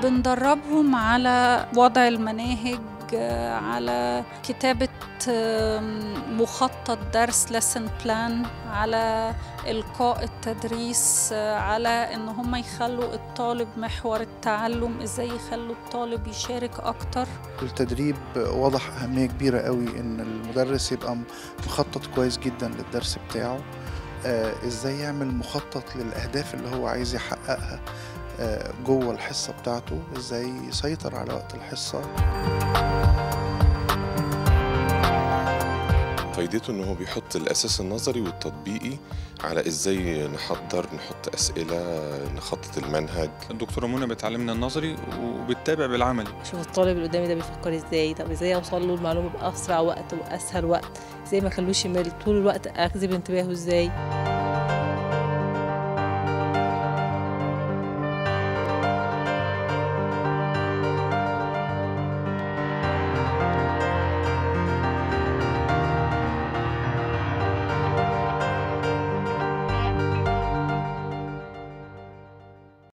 بندربهم على وضع المناهج على كتابة مخطط درس lesson plan على إلقاء التدريس على إن هم يخلوا الطالب محور التعلم إزاي يخلوا الطالب يشارك أكتر التدريب واضح أهمية كبيرة قوي إن المدرس يبقى مخطط كويس جدا للدرس بتاعه إزاي يعمل مخطط للأهداف اللي هو عايز يحققها جوه الحصة بتاعته إزاي يسيطر على وقت الحصة فايدته ان هو بيحط الاساس النظري والتطبيقي على ازاي نحضر نحط اسئله نخطط المنهج الدكتوره منى بتعلمنا النظري وبتتابع بالعملي شوف الطالب اللي قدامي ده بيفكر ازاي طب ازاي اوصل له المعلومه باسرع وقت واسهل وقت ازاي ما اخلوش يمل طول الوقت اجذب انتباهه ازاي